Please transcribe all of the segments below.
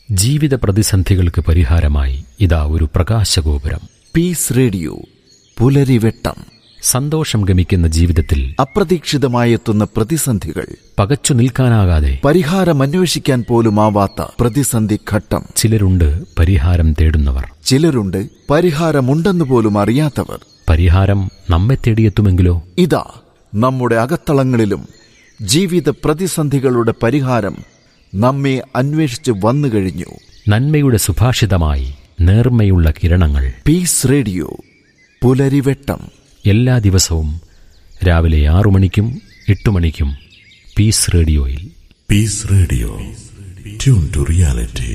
ജീവിത പ്രതിസന്ധികൾക്ക് പരിഹാരമായി ഇതാ ഒരു പ്രകാശഗോപുരം പീസ് റേഡിയോ പുലരിവെട്ടം സന്തോഷം ഗമിക്കുന്ന ജീവിതത്തിൽ അപ്രതീക്ഷിതമായെത്തുന്ന പ്രതിസന്ധികൾ പകച്ചു നിൽക്കാനാകാതെ പരിഹാരം അന്വേഷിക്കാൻ പോലുമാവാത്ത പ്രതിസന്ധി ഘട്ടം ചിലരുണ്ട് പരിഹാരം തേടുന്നവർ ചിലരുണ്ട് പരിഹാരമുണ്ടെന്ന് പോലും അറിയാത്തവർ പരിഹാരം നമ്മെ തേടിയെത്തുമെങ്കിലോ ഇതാ നമ്മുടെ അകത്തളങ്ങളിലും ജീവിത പ്രതിസന്ധികളുടെ പരിഹാരം നമ്മെ അന്വേഷിച്ച് വന്നു കഴിഞ്ഞു നന്മയുടെ സുഭാഷിതമായി നേർമ്മയുള്ള കിരണങ്ങൾ പീസ് റേഡിയോ പുലരിവെട്ടം എല്ലാ ദിവസവും രാവിലെ ആറു മണിക്കും എട്ട് മണിക്കും പീസ് റേഡിയോയിൽ Peace Radio. Tune to reality.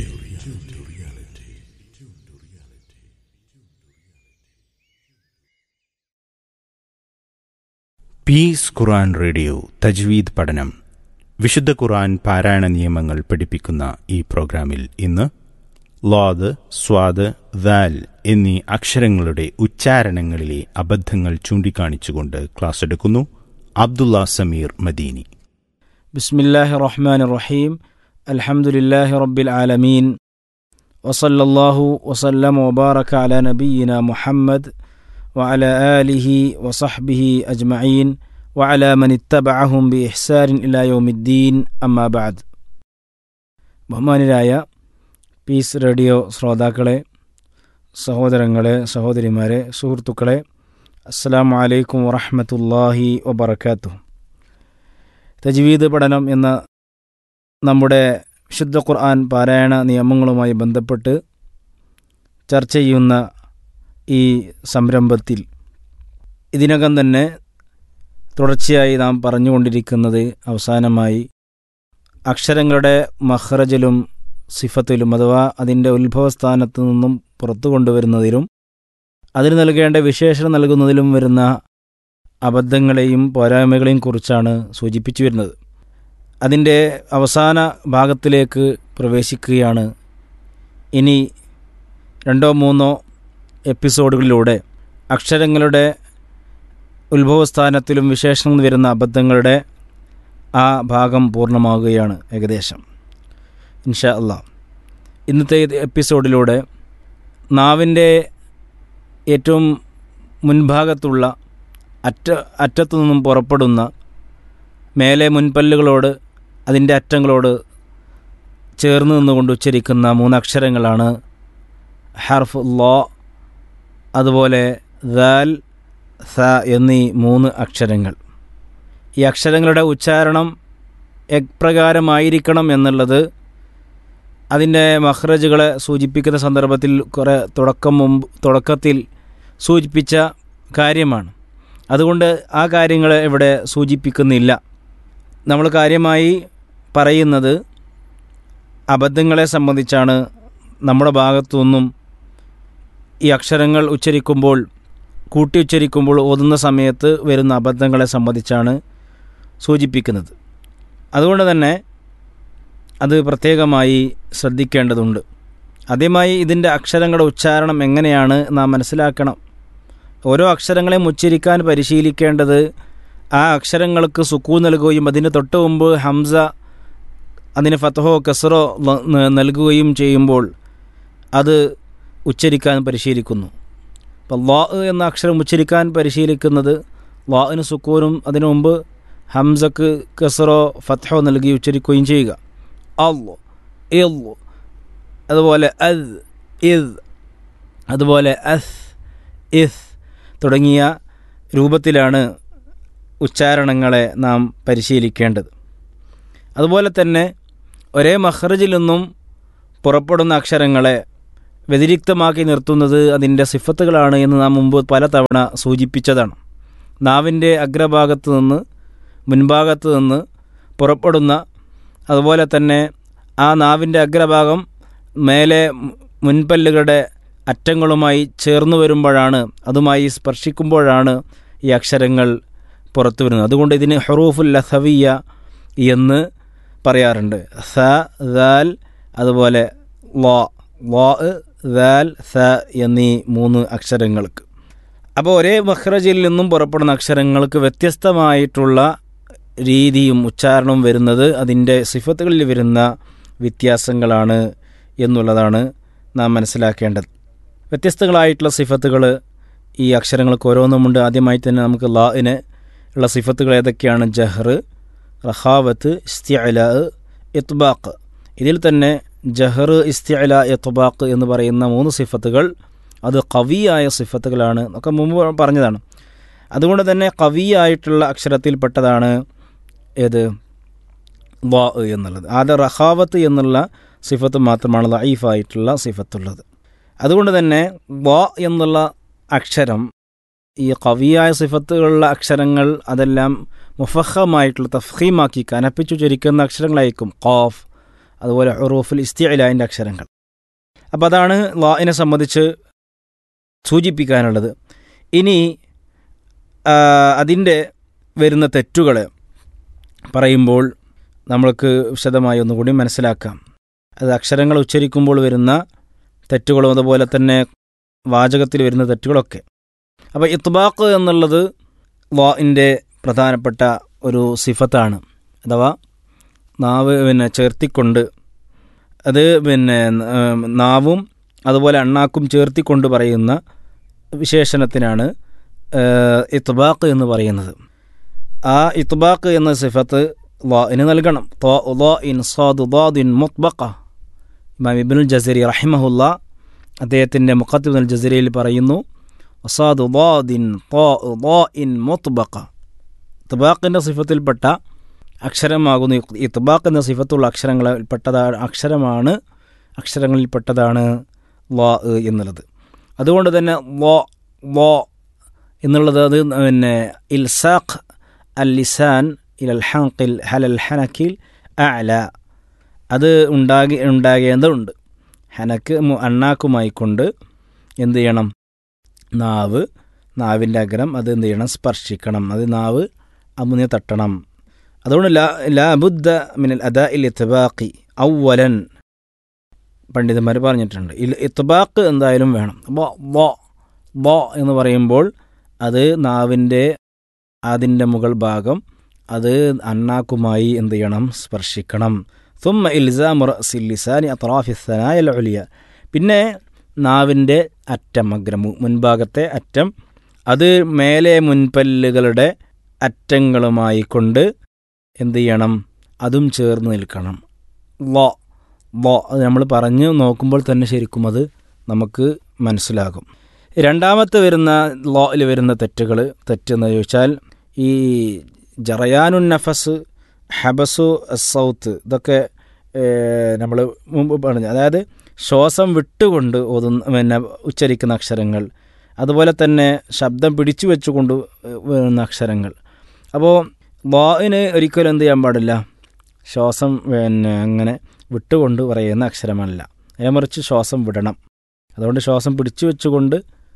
Peace Quran radio തജ്വീദ് പഠനം വിശുദ്ധ ഖുറാൻ പാരായണ നിയമങ്ങൾ പഠിപ്പിക്കുന്ന ഈ പ്രോഗ്രാമിൽ ഇന്ന് ലോദ് സ്വാദ് ദാൽ എന്നീ അക്ഷരങ്ങളുടെ ഉച്ചാരണങ്ങളിലെ അബദ്ധങ്ങൾ ചൂണ്ടിക്കാണിച്ചുകൊണ്ട് ക്ലാസ് എടുക്കുന്നു അബ്ദുള്ള സമീർ മദീനി بسم الله الرحمن الرحيم الحمد لله رب العالمين وصلى الله وسلم وبارك على نبينا محمد وعلى آله وصحبه أجمعين وعلى من اتبعهم بإحسان إلى يوم الدين أما بعد ബഹുമാനിരായ പീസ് റേഡിയോ ശ്രോതാക്കളെ സഹോദരങ്ങളെ സഹോദരിമാരെ സുഹൃത്തുക്കളെ അസ്സാം വലൈക്കും വറഹമത്തല്ലാഹി വബർക്കാത്തു തജ്വീദ് പഠനം എന്ന നമ്മുടെ വിശുദ്ധ ഖുർആൻ പാരായണ നിയമങ്ങളുമായി ബന്ധപ്പെട്ട് ചർച്ച ചെയ്യുന്ന ഈ സംരംഭത്തിൽ ഇതിനകം തന്നെ തുടർച്ചയായി നാം പറഞ്ഞുകൊണ്ടിരിക്കുന്നത് അവസാനമായി അക്ഷരങ്ങളുടെ മഹ്റജിലും സിഫത്തിലും അഥവാ അതിൻ്റെ ഉത്ഭവസ്ഥാനത്ത് നിന്നും പുറത്തു കൊണ്ടുവരുന്നതിലും അതിന് നൽകേണ്ട വിശേഷണം നൽകുന്നതിലും വരുന്ന അബദ്ധങ്ങളെയും പോരായ്മകളെയും കുറിച്ചാണ് സൂചിപ്പിച്ചു വരുന്നത് അതിൻ്റെ അവസാന ഭാഗത്തിലേക്ക് പ്രവേശിക്കുകയാണ് ഇനി രണ്ടോ മൂന്നോ എപ്പിസോഡുകളിലൂടെ അക്ഷരങ്ങളുടെ ഉത്ഭവസ്ഥാനത്തിലും വിശേഷണം വരുന്ന അബദ്ധങ്ങളുടെ ആ ഭാഗം പൂർണ്ണമാകുകയാണ് ഏകദേശം ഇൻഷാ അല്ലാ ഇന്നത്തെ ഇത് എപ്പിസോഡിലൂടെ നാവിൻ്റെ ഏറ്റവും മുൻഭാഗത്തുള്ള അറ്റ അറ്റത്തു നിന്നും പുറപ്പെടുന്ന മേലെ മുൻപല്ലുകളോട് അതിൻ്റെ അറ്റങ്ങളോട് ചേർന്ന് നിന്നുകൊണ്ട് ഉച്ചരിക്കുന്ന മൂന്നക്ഷരങ്ങളാണ് ഹർഫ് ലോ അതുപോലെ ദാൽ സ എന്നീ മൂന്ന് അക്ഷരങ്ങൾ ഈ അക്ഷരങ്ങളുടെ ഉച്ചാരണം എപ്രകാരമായിരിക്കണം എന്നുള്ളത് അതിൻ്റെ മഹ്റജുകളെ സൂചിപ്പിക്കുന്ന സന്ദർഭത്തിൽ കുറേ തുടക്കം മുമ്പ് തുടക്കത്തിൽ സൂചിപ്പിച്ച കാര്യമാണ് അതുകൊണ്ട് ആ കാര്യങ്ങൾ ഇവിടെ സൂചിപ്പിക്കുന്നില്ല നമ്മൾ കാര്യമായി പറയുന്നത് അബദ്ധങ്ങളെ സംബന്ധിച്ചാണ് നമ്മുടെ ഭാഗത്തു നിന്നും ഈ അക്ഷരങ്ങൾ ഉച്ചരിക്കുമ്പോൾ കൂട്ടി ഉച്ചരിക്കുമ്പോൾ ഓതുന്ന സമയത്ത് വരുന്ന അബദ്ധങ്ങളെ സംബന്ധിച്ചാണ് സൂചിപ്പിക്കുന്നത് അതുകൊണ്ട് തന്നെ അത് പ്രത്യേകമായി ശ്രദ്ധിക്കേണ്ടതുണ്ട് ആദ്യമായി ഇതിൻ്റെ അക്ഷരങ്ങളുടെ ഉച്ചാരണം എങ്ങനെയാണ് നാം മനസ്സിലാക്കണം ഓരോ അക്ഷരങ്ങളെയും ഉച്ചരിക്കാൻ പരിശീലിക്കേണ്ടത് ആ അക്ഷരങ്ങൾക്ക് സുക്കൂ നൽകുകയും അതിന് തൊട്ട് മുമ്പ് ഹംസ അതിന് ഫത്തഹോ കസറോ ന- നൽകുകയും ചെയ്യുമ്പോൾ അത് ഉച്ചരിക്കാൻ പരിശീലിക്കുന്നു അപ്പോൾ ലാ എന്ന അക്ഷരം ഉച്ചരിക്കാൻ പരിശീലിക്കുന്നത് ലാന് സുക്കൂനും അതിനു മുമ്പ് ഹംസക്ക് കസറോ ഫത്തഹോ നൽകി ഉച്ചരിക്കുകയും ചെയ്യുക അള്ളു ഇള്ളു അതുപോലെ അദ് ഇദ് അതുപോലെ അസ് ഇസ് തുടങ്ങിയ രൂപത്തിലാണ് ഉച്ചാരണങ്ങളെ നാം പരിശീലിക്കേണ്ടത് അതുപോലെ തന്നെ ഒരേ മഹ്റജിൽ നിന്നും പുറപ്പെടുന്ന അക്ഷരങ്ങളെ വ്യതിരിക്തമാക്കി നിർത്തുന്നത് അതിൻ്റെ സിഫത്തുകളാണ് എന്ന് നാം മുമ്പ് പലതവണ സൂചിപ്പിച്ചതാണ് നാവിൻ്റെ അഗ്രഭാഗത്ത് നിന്ന് മുൻഭാഗത്ത് നിന്ന് പുറപ്പെടുന്ന അതുപോലെ തന്നെ ആ നാവിൻ്റെ അഗ്രഭാഗം മേലെ മുൻപല്ലുകളുടെ അറ്റങ്ങളുമായി ചേർന്ന് വരുമ്പോഴാണ് അതുമായി സ്പർശിക്കുമ്പോഴാണ് ഈ അക്ഷരങ്ങൾ പുറത്തു വരുന്നത് അതുകൊണ്ട് ഇതിന് ഹറൂഫുൽ ലസവിയ എന്ന് പറയാറുണ്ട് സ ദാൽ അതുപോലെ ലോ ലോ ദാൽ സ എന്നീ മൂന്ന് അക്ഷരങ്ങൾക്ക് അപ്പോൾ ഒരേ മഹ്റജിൽ നിന്നും പുറപ്പെടുന്ന അക്ഷരങ്ങൾക്ക് വ്യത്യസ്തമായിട്ടുള്ള രീതിയും ഉച്ചാരണവും വരുന്നത് അതിൻ്റെ സിഫത്തുകളിൽ വരുന്ന വ്യത്യാസങ്ങളാണ് എന്നുള്ളതാണ് നാം മനസ്സിലാക്കേണ്ടത് വ്യത്യസ്തങ്ങളായിട്ടുള്ള സിഫത്തുകൾ ഈ അക്ഷരങ്ങൾക്ക് ഓരോന്നുമുണ്ട് ആദ്യമായി തന്നെ നമുക്ക് ലാഇന് ഉള്ള സിഫത്തുകൾ ഏതൊക്കെയാണ് ജഹർ റഹാവത്ത് ഇസ്തിഅല ഇത്ബാഖ് ഇതിൽ തന്നെ ജഹർ ഇസ്തിഅല ഇത്ബാഖ് എന്ന് പറയുന്ന മൂന്ന് സിഫത്തുകൾ അത് കവിയായ സിഫത്തുകളാണ് ഒക്കെ മുമ്പ് പറഞ്ഞതാണ് അതുകൊണ്ട് തന്നെ കവിയായിട്ടുള്ള അക്ഷരത്തിൽപ്പെട്ടതാണ് ഏത് വാ എന്നുള്ളത് ആദ്യ റഹാവത്ത് എന്നുള്ള സിഫത്ത് മാത്രമാണ് ലൈഫായിട്ടുള്ള സിഫത്തുള്ളത് അതുകൊണ്ട് തന്നെ വാ എന്നുള്ള അക്ഷരം ഈ കവിയായ സിഫത്തുകളുള്ള അക്ഷരങ്ങൾ അതെല്ലാം മുഫഹമായിട്ടുള്ള തഫീമാക്കി കനപ്പിച്ചു ചൊരിക്കുന്ന അക്ഷരങ്ങളായിരിക്കും ഖാഫ് അതുപോലെ ഹുറൂഫുൽ ഇസ്തിഅലാൻ്റെ അക്ഷരങ്ങൾ അപ്പോൾ അതാണ് വാഇനെ സംബന്ധിച്ച് സൂചിപ്പിക്കാനുള്ളത് ഇനി അതിൻ്റെ വരുന്ന തെറ്റുകൾ പറയുമ്പോൾ നമ്മൾക്ക് വിശദമായി ഒന്നുകൂടി മനസ്സിലാക്കാം അത് അക്ഷരങ്ങൾ ഉച്ചരിക്കുമ്പോൾ വരുന്ന തെറ്റുകളും അതുപോലെ തന്നെ വാചകത്തിൽ വരുന്ന തെറ്റുകളൊക്കെ അപ്പോൾ ഇത്ബാഖ് എന്നുള്ളത് വാഇൻ്റെ പ്രധാനപ്പെട്ട ഒരു സിഫത്താണ് അഥവാ നാവ് പിന്നെ ചേർത്തിക്കൊണ്ട് അത് പിന്നെ നാവും അതുപോലെ അണ്ണാക്കും ചേർത്തിക്കൊണ്ട് പറയുന്ന വിശേഷണത്തിനാണ് ഇത്ബാഖ് എന്ന് പറയുന്നത് ആ ഇത്ബാഖ് എന്ന സിഫത്ത് ലാഇന് നൽകണം ഇൻ സാദ് ദാദിൻ മുത്ബഖ ഇമാം ഇബ്നുൽ ജസരി റഹിമഹുല്ല അദ്ദേഹത്തിൻ്റെ മുഖത്തുൽ ജസരിയിൽ പറയുന്നു വസാദ് ദാദിൻ ഇൻ മുത്ബഖ ഇത്ബാഖിൻ്റെ സിഫത്തിൽപ്പെട്ട അക്ഷരമാകുന്നു ഇത്ബാഖ് എന്ന സിഫത്തുള്ള അക്ഷരങ്ങളിൽപ്പെട്ടതാണ് അക്ഷരമാണ് അക്ഷരങ്ങളിൽപ്പെട്ടതാണ് ലാ എന്നുള്ളത് അതുകൊണ്ട് തന്നെ ലോ ലോ എന്നുള്ളത് അത് പിന്നെ ഇൽസാഖ് അൽ ലിസാൻ ഇലൽ ഹങ്കിൽ ഹലൽ ഹനക്കിൽ അല അത് ഉണ്ടാകി ഉണ്ടാകേണ്ടതുണ്ട് ഹനക്ക് അണ്ണാക്കുമായി കൊണ്ട് എന്ത് ചെയ്യണം നാവ് നാവിൻ്റെ അഗ്രം അത് എന്ത് ചെയ്യണം സ്പർശിക്കണം അത് നാവ് അമുനെ തട്ടണം അതുകൊണ്ട് ലാ ലാബുദ്ദ മിനൽ അദാ ഇൽ ഇത്ബാഖി ഔവലൻ പണ്ഡിതന്മാർ പറഞ്ഞിട്ടുണ്ട് ഇൽ ഇത്ബാഖ് എന്തായാലും വേണം ബോ ബോ ബോ എന്ന് പറയുമ്പോൾ അത് നാവിൻ്റെ അതിൻ്റെ മുകൾ ഭാഗം അത് അണ്ണാക്കുമായി എന്ത് ചെയ്യണം സ്പർശിക്കണം തുമ്മ ഇൽസാം റസിലിസാനി അത്രാഫിസനായ ഒലിയ പിന്നെ നാവിൻ്റെ അറ്റം അഗ്രം മുൻഭാഗത്തെ അറ്റം അത് മേലെ മുൻപല്ലുകളുടെ അറ്റങ്ങളുമായി കൊണ്ട് എന്ത് ചെയ്യണം അതും ചേർന്ന് നിൽക്കണം ലോ ലോ അത് നമ്മൾ പറഞ്ഞു നോക്കുമ്പോൾ തന്നെ ശരിക്കും അത് നമുക്ക് മനസ്സിലാകും രണ്ടാമത്തെ വരുന്ന ലോയിൽ വരുന്ന തെറ്റുകൾ തെറ്റെന്ന് ചോദിച്ചാൽ ഈ ജറയാനുൻ നഫസ് ഹബസു സൗത്ത് ഇതൊക്കെ നമ്മൾ മുമ്പ് പറഞ്ഞു അതായത് ശ്വാസം വിട്ടുകൊണ്ട് ഓതുന്ന പിന്നെ ഉച്ചരിക്കുന്ന അക്ഷരങ്ങൾ അതുപോലെ തന്നെ ശബ്ദം പിടിച്ചു വെച്ചുകൊണ്ട് വരുന്ന അക്ഷരങ്ങൾ അപ്പോൾ വാവിന് ഒരിക്കലും എന്ത് ചെയ്യാൻ പാടില്ല ശ്വാസം പിന്നെ അങ്ങനെ വിട്ടുകൊണ്ട് പറയുന്ന അക്ഷരമല്ല അതിനെ മറിച്ച് ശ്വാസം വിടണം അതുകൊണ്ട് ശ്വാസം പിടിച്ചു വെച്ചുകൊണ്ട്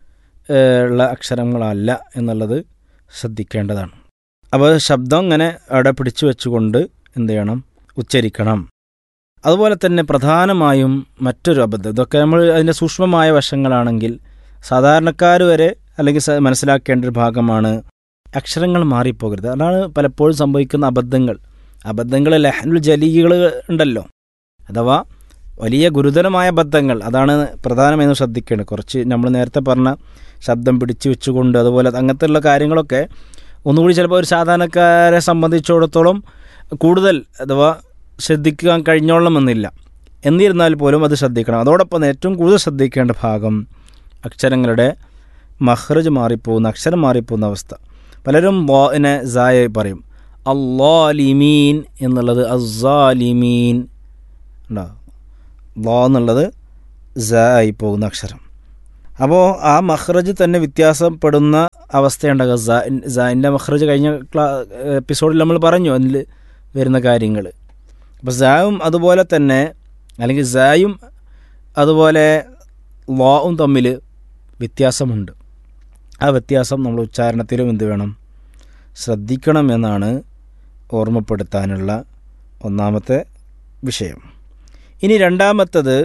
ഉള്ള അക്ഷരങ്ങളല്ല എന്നുള്ളത് ശ്രദ്ധിക്കേണ്ടതാണ് അപ്പോൾ ശബ്ദം ഇങ്ങനെ അവിടെ പിടിച്ചു വെച്ചുകൊണ്ട് എന്ത് ചെയ്യണം ഉച്ചരിക്കണം അതുപോലെ തന്നെ പ്രധാനമായും മറ്റൊരു അബദ്ധം ഇതൊക്കെ നമ്മൾ അതിൻ്റെ സൂക്ഷ്മമായ വശങ്ങളാണെങ്കിൽ സാധാരണക്കാർ വരെ അല്ലെങ്കിൽ മനസ്സിലാക്കേണ്ട ഒരു ഭാഗമാണ് അക്ഷരങ്ങൾ മാറിപ്പോകരുത് അതാണ് പലപ്പോഴും സംഭവിക്കുന്ന അബദ്ധങ്ങൾ അബദ്ധങ്ങൾ ലഹനുൽ ജലീകൾ ഉണ്ടല്ലോ അഥവാ വലിയ ഗുരുതരമായ അബദ്ധങ്ങൾ അതാണ് പ്രധാനമെന്ന് ശ്രദ്ധിക്കേണ്ടത് കുറച്ച് നമ്മൾ നേരത്തെ പറഞ്ഞ ശബ്ദം പിടിച്ചു വെച്ചുകൊണ്ട് അതുപോലെ അങ്ങനത്തെ ഉള്ള കാര്യങ്ങളൊക്കെ ഒന്നുകൂടി ചിലപ്പോൾ ഒരു സാധാരണക്കാരെ സംബന്ധിച്ചിടത്തോളം കൂടുതൽ അഥവാ ശ്രദ്ധിക്കാൻ കഴിഞ്ഞോളണമെന്നില്ല എന്നിരുന്നാൽ പോലും അത് ശ്രദ്ധിക്കണം അതോടൊപ്പം ഏറ്റവും കൂടുതൽ ശ്രദ്ധിക്കേണ്ട ഭാഗം അക്ഷരങ്ങളുടെ മഹ്റജ് മാറിപ്പോകുന്ന അക്ഷരം മാറിപ്പോകുന്ന അവസ്ഥ പലരും വാനെ സായ പറയും അള്ളാലിമീൻ എന്നുള്ളത് അസാലിമീൻ ഉണ്ടോ ലോ എന്നുള്ളത് സ ആയി പോകുന്ന അക്ഷരം അപ്പോൾ ആ മഹ്റജ് തന്നെ വ്യത്യാസപ്പെടുന്ന അവസ്ഥയുണ്ടാകുക സാൻ്റെ മഹ്റജ് കഴിഞ്ഞ ക്ലാ എപ്പിസോഡിൽ നമ്മൾ പറഞ്ഞു അതിൽ വരുന്ന കാര്യങ്ങൾ അപ്പോൾ സായും അതുപോലെ തന്നെ അല്ലെങ്കിൽ സായും അതുപോലെ ലോവും തമ്മിൽ വ്യത്യാസമുണ്ട് ആ വ്യത്യാസം നമ്മൾ ഉച്ചാരണത്തിലും എന്ത് വേണം ശ്രദ്ധിക്കണം എന്നാണ് ഓർമ്മപ്പെടുത്താനുള്ള ഒന്നാമത്തെ വിഷയം ഇനി രണ്ടാമത്തത്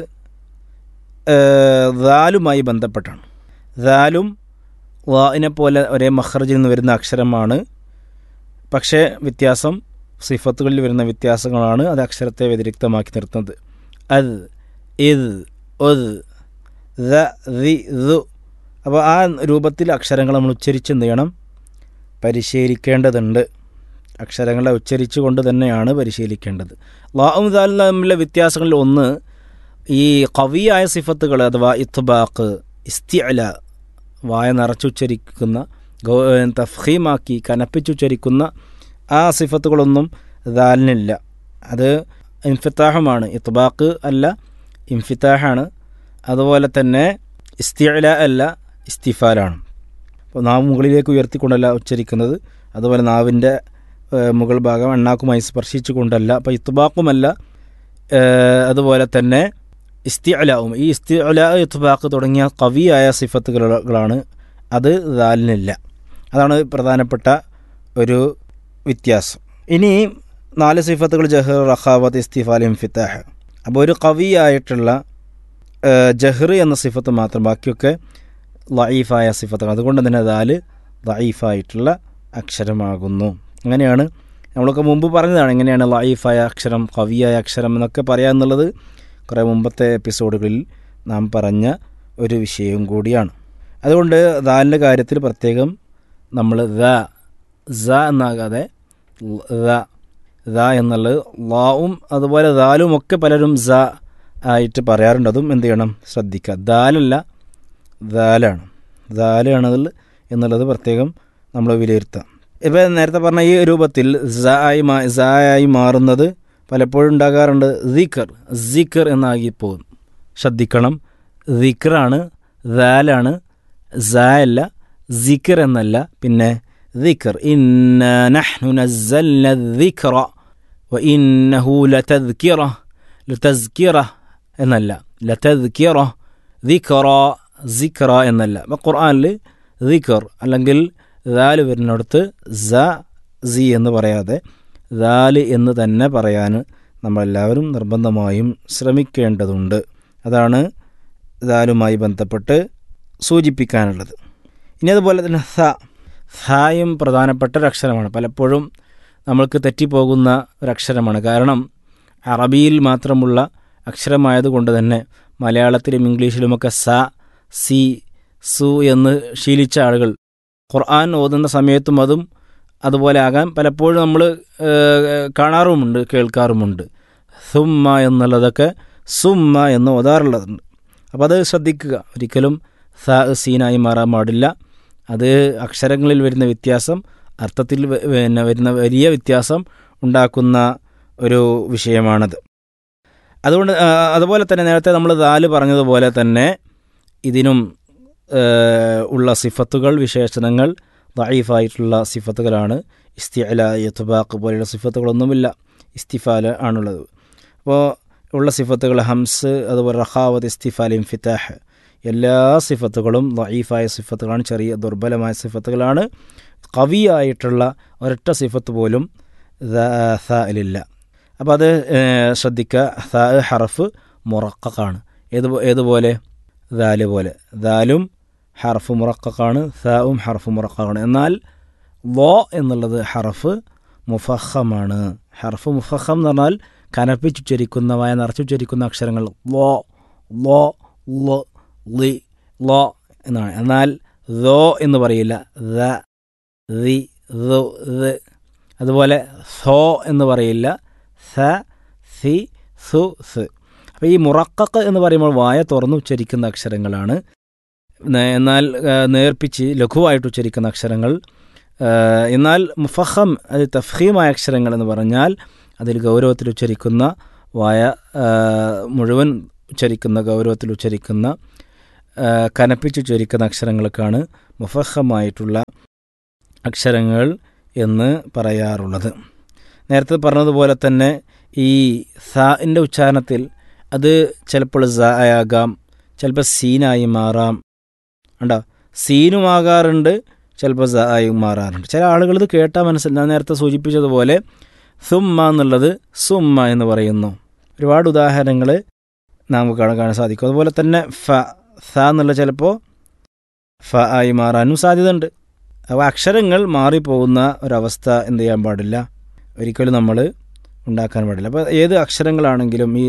ദാലുമായി ബന്ധപ്പെട്ടാണ് ദാലും വാഇനെ പോലെ ഒരേ മഹ്റജിൽ നിന്ന് വരുന്ന അക്ഷരമാണ് പക്ഷേ വ്യത്യാസം സിഫത്തുകളിൽ വരുന്ന വ്യത്യാസങ്ങളാണ് അത് അക്ഷരത്തെ വ്യതിരിക്തമാക്കി നിർത്തുന്നത് അത് ഇദ് ഒദ് ദ ദി ദു അപ്പോൾ ആ രൂപത്തിൽ അക്ഷരങ്ങൾ നമ്മൾ ഉച്ചരിച്ച് എന്ത് ചെയ്യണം പരിശീലിക്കേണ്ടതുണ്ട് അക്ഷരങ്ങളെ ഉച്ചരിച്ചു കൊണ്ട് തന്നെയാണ് പരിശീലിക്കേണ്ടത് ലാവും ദാലും തമ്മിലുള്ള വ്യത്യാസങ്ങളിൽ ഒന്ന് ഈ കവിയായ സിഫത്തുകൾ അഥവാ ഇത്ബാക്ക് ഇസ്തിഅല വായ നിറച്ചുച്ചരിക്കുന്ന ഗൗ തഫീമാക്കി കനപ്പിച്ചുച്ചരിക്കുന്ന ആ സിഫത്തുകളൊന്നും ദാലിനില്ല അത് ഇൻഫിത്താഹുമാണ് ഇത്ബാക്ക് അല്ല ഇൻഫിത്താഹാണ് അതുപോലെ തന്നെ ഇസ്തിഅല അല്ല ഇസ്തിഫാലാണ് അപ്പോൾ നാവ് മുകളിലേക്ക് ഉയർത്തിക്കൊണ്ടല്ല ഉച്ചരിക്കുന്നത് അതുപോലെ നാവിൻ്റെ ഏഹ്, മുകൾ ഭാഗം എണ്ണാക്കുമായി സ്പർശിച്ചു കൊണ്ടല്ല അപ്പോൾ ഇത്തുബാക്കുമല്ല ഏഹ്, അതുപോലെ തന്നെ ഇസ്തിഅലാവും ഈ ഇസ്തിഅല ഇത്തുബാക്ക് തുടങ്ങിയ കവിയായ സിഫത്തുകളാണ് അത് ദാലിനില്ല അതാണ് പ്രധാനപ്പെട്ട ഒരു വ്യത്യാസം ഇനി നാല് സിഫത്തുകൾ ജഹർ റഖാവത്ത് ഇസ്തിഫാൽ ഇംഫിത്താഹ് അപ്പോൾ ഒരു കവിയായിട്ടുള്ള ഏഹ്, ജഹർ എന്ന സിഫത്ത് മാത്രം ബാക്കിയൊക്കെ ലഈഫായ സിഫത്തുകൾ അതുകൊണ്ട് തന്നെ ദാല് ലഈഫായിട്ടുള്ള അക്ഷരമാകുന്നു അങ്ങനെയാണ് നമ്മളൊക്കെ മുമ്പ് പറഞ്ഞതാണ് എങ്ങനെയാണ് ലഈഫായ അക്ഷരം കവിയായ അക്ഷരം എന്നൊക്കെ പറയാമെന്നുള്ളത് കുറേ മുമ്പത്തെ എപ്പിസോഡുകളിൽ നാം പറഞ്ഞ ഒരു വിഷയവും കൂടിയാണ് അതുകൊണ്ട് ദാലിൻ്റെ കാര്യത്തിൽ പ്രത്യേകം നമ്മൾ ദ സ എന്നാകാതെ ദ ദ എന്നുള്ളത് ലാവും അതുപോലെ ദാലും ഒക്കെ പലരും സ ആയിട്ട് പറയാറുണ്ട് അതും എന്ത് ചെയ്യണം ശ്രദ്ധിക്കുക ദാലല്ല ദാലാണ് ദാലാണതിൽ എന്നുള്ളത് പ്രത്യേകം നമ്മൾ വിലയിരുത്താം ഇപ്പം നേരത്തെ പറഞ്ഞ ഈ രൂപത്തിൽ സ ആയി മാ സ ആയി മാറുന്നത് പലപ്പോഴും ഉണ്ടാകാറുണ്ട് ദിക്കർ സിക്കർ എന്നാക്കി പോകും ശ്രദ്ധിക്കണം ദിക്കറാണ് ദാലാണ് സ അല്ല സിക്കർ എന്നല്ല പിന്നെ ദിക്കർ ഇന്ന നഹ്നു നസ്സൽന ദിക്റ വ ഇന്നഹു ലതദ്കിറ ലതസ്കിറ എന്നല്ല ലതദ്കിറ ദിക്റ സിക്റ എന്നല്ല അപ്പോൾ ഖുർആനിൽ ദിക്കർ അല്ലെങ്കിൽ ദാല് വരുന്നിടത്ത് സ സി എന്ന് പറയാതെ ദാല് എന്ന് തന്നെ പറയാൻ നമ്മളെല്ലാവരും നിർബന്ധമായും ശ്രമിക്കേണ്ടതുണ്ട് അതാണ് ദാലുമായി ബന്ധപ്പെട്ട് സൂചിപ്പിക്കാനുള്ളത് ഇനി അതുപോലെ തന്നെ സ സായും പ്രധാനപ്പെട്ട ഒരു അക്ഷരമാണ് പലപ്പോഴും നമ്മൾക്ക് തെറ്റിപ്പോകുന്ന ഒരക്ഷരമാണ് കാരണം അറബിയിൽ മാത്രമുള്ള അക്ഷരമായതുകൊണ്ട് തന്നെ മലയാളത്തിലും ഇംഗ്ലീഷിലുമൊക്കെ സ സി സു എന്ന് ശീലിച്ച ആളുകൾ ഖുർആൻ ഓതുന്ന സമയത്തും അതും അതുപോലെ ആകാൻ പലപ്പോഴും നമ്മൾ കാണാറുമുണ്ട് കേൾക്കാറുമുണ്ട് സുമ്മ എന്നുള്ളതൊക്കെ സുമ്മ എന്ന് ഓതാറുള്ളതുണ്ട് അപ്പോൾ അത് ശ്രദ്ധിക്കുക ഒരിക്കലും സ സീനായി മാറാൻ പാടില്ല അത് അക്ഷരങ്ങളിൽ വരുന്ന വ്യത്യാസം അർത്ഥത്തിൽ വ- പിന്നെ വരുന്ന വലിയ വ്യത്യാസം ഉണ്ടാക്കുന്ന ഒരു വിഷയമാണത് അതുകൊണ്ട് ആ, അതുപോലെ തന്നെ നേരത്തെ നമ്മൾ ദാല് പറഞ്ഞതുപോലെ തന്നെ ഇതിനും ഏഹ്, ഉള്ള സിഫത്തുകൾ വിശേഷണങ്ങൾ ദഈഫായിട്ടുള്ള സിഫത്തുകളാണ് ഇസ്തിഅല യത്തുബാക്ക് പോലെയുള്ള സിഫത്തുകളൊന്നുമില്ല ഇസ്തിഫാല് ആണുള്ളത് അപ്പോൾ ഉള്ള സിഫത്തുകൾ ഹംസ് അതുപോലെ റഹാവത്ത് ഇസ്തിഫാൽ ഇംഫിത്താഹ് എല്ലാ സിഫത്തുകളും ദഈഫായ സിഫത്തുകളാണ് ചെറിയ ദുർബലമായ സിഫത്തുകളാണ് കവിയായിട്ടുള്ള ഒരൊറ്റ സിഫത്ത് പോലും ലില്ല അപ്പോൾ അത് ഏഹ്, ശ്രദ്ധിക്കുക ഥ ഹറഫ് മുറക്കാണ് ഏത് ഏതുപോലെ ദാല് പോലെ ദാലും ഹർഫ് മുറക്കാണ് സാവും ഹർഫ് മുറക്കാണ് എന്നാൽ വോ എന്നുള്ളത് ഹർഫ് മുഫഹമാണ് ഹർഫ് മുഫഹം എന്ന് പറഞ്ഞാൽ കനപ്പിച്ചുച്ചരിക്കുന്ന വായ നിറച്ചുച്ചരിക്കുന്ന അക്ഷരങ്ങൾ വോ ലോ ലോ ലി ലോ എന്നാണ് എന്നാൽ ദോ എന്ന് പറയില്ല ദ ദി ദു ദ് അതുപോലെ സോ എന്ന് പറയില്ല സ സി സു സ് അപ്പോൾ ഈ മുറക്കക്ക് എന്ന് പറയുമ്പോൾ വായ തുറന്ന് ഉച്ചരിക്കുന്ന അക്ഷരങ്ങളാണ് നേ- എന്നാൽ ആ, നേർപ്പിച്ച് ലഘുവായിട്ട് ഉച്ചരിക്കുന്ന അക്ഷരങ്ങൾ ആ, എന്നാൽ മുഫഹം അത് തഫീമായ അക്ഷരങ്ങൾ എന്ന് പറഞ്ഞാൽ അതിൽ ഗൗരവത്തിൽ ഉച്ചരിക്കുന്ന വായ ആ, മുഴുവൻ ഉച്ചരിക്കുന്ന ഗൗരവത്തിൽ ഉച്ചരിക്കുന്ന ആ, കനപ്പിച്ച് ഉച്ചരിക്കുന്ന അക്ഷരങ്ങൾക്കാണ് മുഫഹമായിട്ടുള്ള അക്ഷരങ്ങൾ എന്ന് പറയാറുള്ളത് നേരത്തെ പറഞ്ഞതുപോലെ തന്നെ ഈ സാഇൻ്റെ ഉച്ചാരണത്തിൽ അത് ചിലപ്പോൾ സ ആകാം ചിലപ്പോൾ സീനായി മാറാം ഉണ്ടോ സീനുമാകാറുണ്ട് ചിലപ്പോൾ സ ആയി മാറാറുണ്ട് ചില ആളുകൾ ഇത് കേട്ടാൽ മനസ്സിൽ ഞാൻ നേരത്തെ സൂചിപ്പിച്ചതുപോലെ സുമ്മ എന്നുള്ളത് സുമ്മ എന്ന് പറയുന്നു ഒരുപാട് ഉദാഹരണങ്ങൾ നമുക്ക് കാണാൻ കാണാൻ സാധിക്കും അതുപോലെ തന്നെ ഫ സ എന്നുള്ള ചിലപ്പോൾ ഫ ആയി മാറാനും സാധ്യതയുണ്ട് അപ്പോൾ അക്ഷരങ്ങൾ മാറിപ്പോകുന്ന ഒരവസ്ഥ എന്ത് ചെയ്യാൻ പാടില്ല ഒരിക്കലും നമ്മൾ ഉണ്ടാക്കാൻ പാടില്ല അപ്പോൾ ഏത് അക്ഷരങ്ങളാണെങ്കിലും ഈ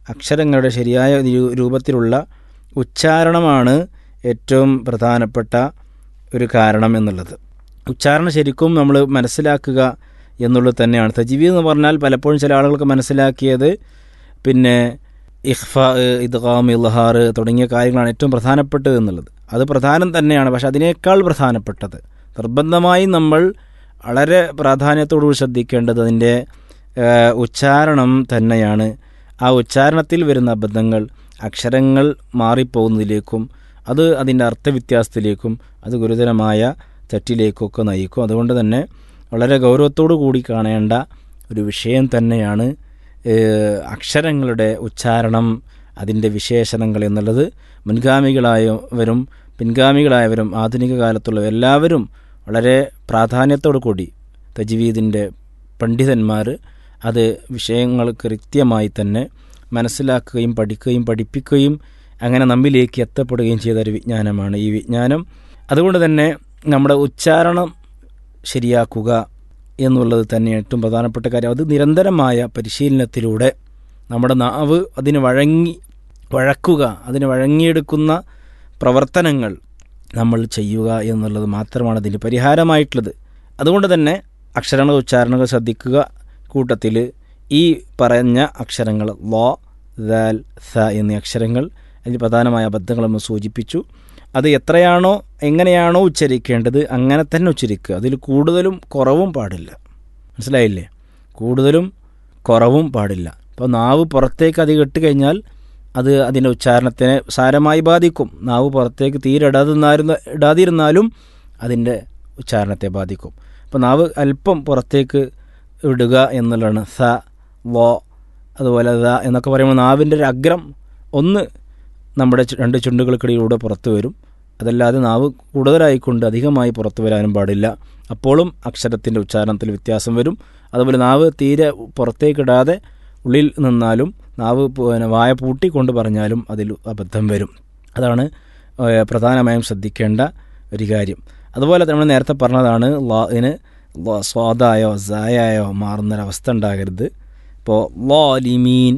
അക്ഷരങ്ങളുടെ ശരിയായ രൂ- രൂപത്തിലുള്ള ഉച്ചാരണമാണ് ഏറ്റവും പ്രധാനപ്പെട്ട ഒരു കാരണം എന്നുള്ളത് ഉച്ചാരണം ശരിക്കും നമ്മൾ മനസ്സിലാക്കുക എന്നുള്ളത് തന്നെയാണ് തജീവി എന്ന് പറഞ്ഞാൽ പലപ്പോഴും ചില ആളുകൾക്ക് മനസ്സിലാക്കിയത് പിന്നെ ഇഖ്ഫ ഇദ്ഗാം ഇൽഹാർ തുടങ്ങിയ കാര്യങ്ങളാണ് ഏറ്റവും പ്രധാനപ്പെട്ടത് എന്നുള്ളത് അത് പ്രധാനം തന്നെയാണ് പക്ഷെ അതിനേക്കാൾ പ്രധാനപ്പെട്ടത് നിർബന്ധമായും നമ്മൾ വളരെ പ്രാധാന്യത്തോടുകൂടി ശ്രദ്ധിക്കേണ്ടത് അതിൻ്റെ ഏഹ്, ഉച്ചാരണം തന്നെയാണ് ആ ഉച്ചാരണത്തിൽ വരുന്ന അബദ്ധങ്ങൾ അക്ഷരങ്ങൾ മാറിപ്പോകുന്നതിലേക്കും അത് അതിൻ്റെ അർത്ഥവ്യത്യാസത്തിലേക്കും അത് ഗുരുതരമായ തെറ്റിലേക്കൊക്കെ നയിക്കും അതുകൊണ്ട് തന്നെ വളരെ ഗൗരവത്തോടു കൂടി കാണേണ്ട ഒരു വിഷയം തന്നെയാണ് ഏഹ്, അക്ഷരങ്ങളുടെ ഉച്ചാരണം അതിൻ്റെ വിശേഷണങ്ങൾ എന്നുള്ളത് മുൻഗാമികളായവരും പിൻഗാമികളായവരും ആധുനിക കാലത്തുള്ള എല്ലാവരും വളരെ പ്രാധാന്യത്തോടു കൂടി തജ്വീദിൻ്റെ പണ്ഡിതന്മാർ അത് വിഷയങ്ങൾ കൃത്യമായി തന്നെ മനസ്സിലാക്കുകയും പഠിക്കുകയും പഠിപ്പിക്കുകയും അങ്ങനെ നമ്മിലേക്ക് എത്തപ്പെടുകയും ചെയ്ത ഒരു വിജ്ഞാനമാണ് ഈ വിജ്ഞാനം അതുകൊണ്ട് തന്നെ നമ്മുടെ ഉച്ചാരണം ശരിയാക്കുക എന്നുള്ളത് തന്നെ ഏറ്റവും പ്രധാനപ്പെട്ട കാര്യം അത് നിരന്തരമായ പരിശീലനത്തിലൂടെ നമ്മുടെ നാവ് അതിന് വഴങ്ങി വഴക്കുക അതിന് വഴങ്ങിയെടുക്കുന്ന പ്രവർത്തനങ്ങൾ നമ്മൾ ചെയ്യുക എന്നുള്ളത് മാത്രമാണ് അതിന് പരിഹാരമായിട്ടുള്ളത് അതുകൊണ്ട് തന്നെ അക്ഷരങ്ങൾ ഉച്ചാരണങ്ങൾ ശ്രദ്ധിക്കുക കൂട്ടത്തിൽ ഈ പറഞ്ഞ അക്ഷരങ്ങൾ ലോ ദാൽ സ എന്നീ അക്ഷരങ്ങൾ അതിൽ പ്രധാനമായ അബദ്ധങ്ങൾ നമ്മൾ സൂചിപ്പിച്ചു അത് എത്രയാണോ എങ്ങനെയാണോ ഉച്ചരിക്കേണ്ടത് അങ്ങനെ തന്നെ ഉച്ചരിക്കുക അതിൽ കൂടുതലും കുറവും പാടില്ല മനസ്സിലായില്ലേ കൂടുതലും കുറവും പാടില്ല അപ്പോൾ നാവ് പുറത്തേക്ക് അധികം ഇട്ട് കഴിഞ്ഞാൽ അത് അതിൻ്റെ ഉച്ചാരണത്തിനെ സാരമായി ബാധിക്കും നാവ് പുറത്തേക്ക് തീരെ ഇടാതിരുന്നായിരുന്ന ഇടാതിരുന്നാലും അതിൻ്റെ ഉച്ചാരണത്തെ ബാധിക്കും അപ്പോൾ നാവ് അല്പം പുറത്തേക്ക് ഇടുക എന്നുള്ളതാണ് സ വോ അതുപോലെ ദ എന്നൊക്കെ പറയുമ്പോൾ നാവിൻ്റെ ഒരു അഗ്രം ഒന്ന് നമ്മുടെ ചു- രണ്ട് ചുണ്ടുകൾക്കിടയിലൂടെ പുറത്തു വരും അതല്ലാതെ നാവ് കൂടുതലായിക്കൊണ്ട് അധികമായി പുറത്തു വരാനും പാടില്ല അപ്പോഴും അക്ഷരത്തിൻ്റെ ഉച്ചാരണത്തിൽ വ്യത്യാസം വരും അതുപോലെ നാവ് തീരെ പുറത്തേക്കിടാതെ ഉള്ളിൽ നിന്നാലും നാവ് പു- പിന്നെ വായ പൂട്ടിക്കൊണ്ട് പറഞ്ഞാലും അതിൽ അബദ്ധം വരും അതാണ് ഏഹ്, പ്രധാനമായും ശ്രദ്ധിക്കേണ്ട ഒരു കാര്യം അതുപോലെ നമ്മൾ നേരത്തെ പറഞ്ഞതാണ് ലാഇന് ല- സ്വാദായോ സായായോ മാറുന്നൊരവസ്ഥ ഉണ്ടാകരുത് ഇപ്പോൾ ലോലിമീൻ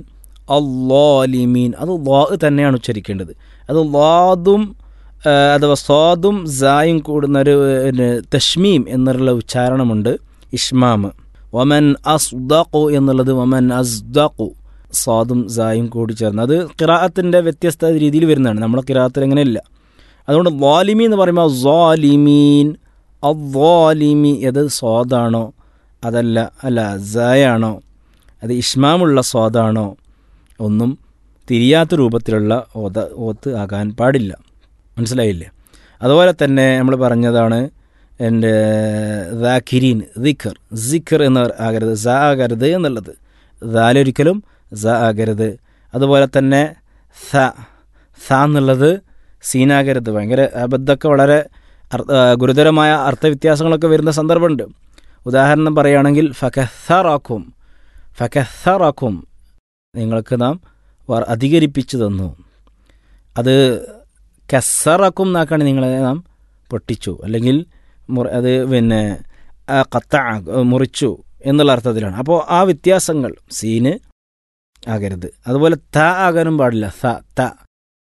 അല്ലോലിമീൻ അത് ലോ തന്നെയാണ് ഉച്ചരിക്കേണ്ടത് അത് ലാദും ആ, അഥവാ സ്വാദും സായും കൂടുന്ന ഒരു പിന്നെ, തഷ്മീം എന്നുള്ള ഉച്ചാരണമുണ്ട് ഇഷ്മാമ് വമൻ അസ്ദഖു എന്നുള്ളത് വമൻ അസ്ദഖു സ്വാദും സായും കൂടി ചേർന്ന് അത് കിറാഅത്തിൻ്റെ വ്യത്യസ്ത രീതിയിൽ വരുന്നതാണ് നമ്മളെ കിറാഅത്തിൽ അങ്ങനെയല്ല അതുകൊണ്ട് വാലിമി എന്ന് പറയുമ്പോൾ വാലിമീൻ അവ്വാലിമി അത് സ്വാദാണോ അതല്ല അല്ല സായാണോ അത് ഇഷ്മാമുള്ള സ്വാദാണോ ഒന്നും തിരിയാത്ത രൂപത്തിലുള്ള ഓത ഓത്ത് ആകാൻ പാടില്ല മനസ്സിലായില്ലേ അതുപോലെ തന്നെ നമ്മൾ പറഞ്ഞതാണ് എൻ്റെ ദാഖിരീൻ ദിഖർ സിഖർ എന്ന് ആകരുത് സ ആകരുത് എന്നുള്ളത് ദാലൊരിക്കലും സ ആകരുത് അതുപോലെ തന്നെ സ സ എന്നുള്ളത് സീനാകരുത് ഭയങ്കര അബദ്ധമൊക്കെ വളരെ അർ- ആ, ഗുരുതരമായ അർത്ഥവ്യത്യാസങ്ങളൊക്കെ വരുന്ന സന്ദർഭമുണ്ട് ഉദാഹരണം പറയുകയാണെങ്കിൽ ഫക്കഹറാക്കും ഫക്കഹറാക്കും നിങ്ങൾക്ക് നാം വർ- അധികരിപ്പിച്ചു തന്നു അത് കസറക്കും എന്നാക്കാണ് നിങ്ങളെ നാം പൊട്ടിച്ചു അല്ലെങ്കിൽ മുറി അത് പിന്നെ ആ, കത്ത മുറിച്ചു എന്നുള്ള അർത്ഥത്തിലാണ് അപ്പോൾ ആ വ്യത്യാസങ്ങൾ സീന് ആകരുത് അതുപോലെ ത ആകാനും പാടില്ല സ ത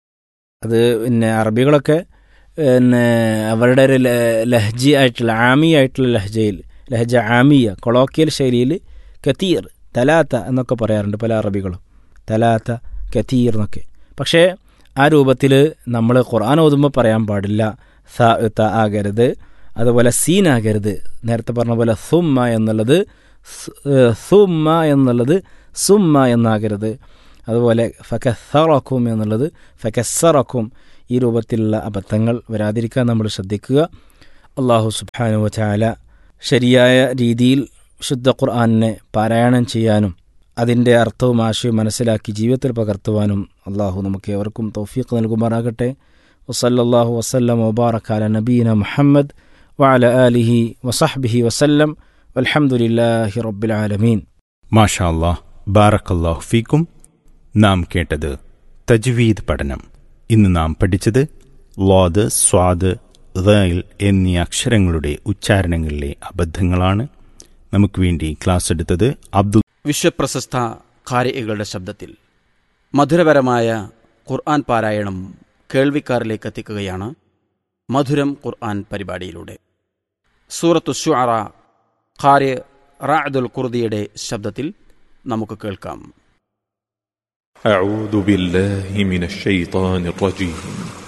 അത് പിന്നെ അറബികളൊക്കെ പിന്നെ അവരുടെ ഒരു ല- ലഹ്ജി ആയിട്ടുള്ള ആമി ആയിട്ടുള്ള ലഹ്ജയിൽ ലഹജ ആമിയ കൊളോക്കിയൽ ശൈലിയിൽ കത്തീർ തലാത്ത എന്നൊക്കെ പറയാറുണ്ട് പല അറബികളും തലാത്ത കത്തീർ എന്നൊക്കെ പക്ഷേ ആ രൂപത്തിൽ നമ്മൾ ഖുർആൻ ഓതുമ്പോൾ പറയാൻ പാടില്ല സ ത ആകരുത് അതുപോലെ സീൻ ആകരുത് നേരത്തെ പറഞ്ഞ പോലെ സുമ്മ എന്നുള്ളത് സ്- ഏഹ് സുമ്മ എന്നുള്ളത് സുമ്മ എന്നാകരുത് അതുപോലെ ഫക്കസറക്കും എന്നുള്ളത് ഫക്കസറക്കും ഈ രൂപത്തിലുള്ള അബദ്ധങ്ങൾ വരാതിരിക്കാൻ നമ്മൾ ശ്രദ്ധിക്കുക അള്ളാഹു സുബ്ഹാനഹു വതആല ശരിയായ രീതിയിൽ ശുദ്ധ ഖുർആാനിനെ പാരായണം ചെയ്യാനും അതിൻ്റെ അർത്ഥവും ആശയവും മനസ്സിലാക്കി ജീവിതത്തിൽ പകർത്തുവാനും അള്ളാഹു നമുക്ക് ഏവർക്കും തൗഫീഖ് നൽകുമാറാകട്ടെ വസല്ലല്ലാഹു വസല്ലം വബാറക്കാല നബീന മുഹമ്മദ് വഅല ആലിഹി വസഹ്ബിഹി വസല്ലം വൽഹംദുലില്ലാഹി റബ്ബിൽ ആലമീൻ മാഷാ അല്ലാഹ് ബാറക്കല്ലാഹു ഫീക്കും നാം കേട്ടത് തജ്വീദ് പഠനം ഇന്ന് നാം പഠിച്ചത് ലോദ് സ്വാദ് റൈൽ എന്നീ അക്ഷരങ്ങളുടെ ഉച്ചാരണങ്ങളിലെ അബദ്ധങ്ങളാണ് നമുക്ക് വേണ്ടി ക്ലാസ് എടുത്തത് അബ്ദുൽ വിശ്വപ്രശസ്ത ഖാരികളുടെ ശബ്ദത്തിൽ മധുരപരമായ ഖുർആൻ പാരായണം കേൾവിക്കാരിലേക്ക് എത്തിക്കുകയാണ് മധുരം ഖുർആൻ പരിപാടിയിലൂടെ സൂറത്തു ഷുഅറ ഖാരി റാഅദുൽ ഖുർദിയുടെ ശബ്ദത്തിൽ നമുക്ക് കേൾക്കാം أعوذ بالله من الشيطان الرجيم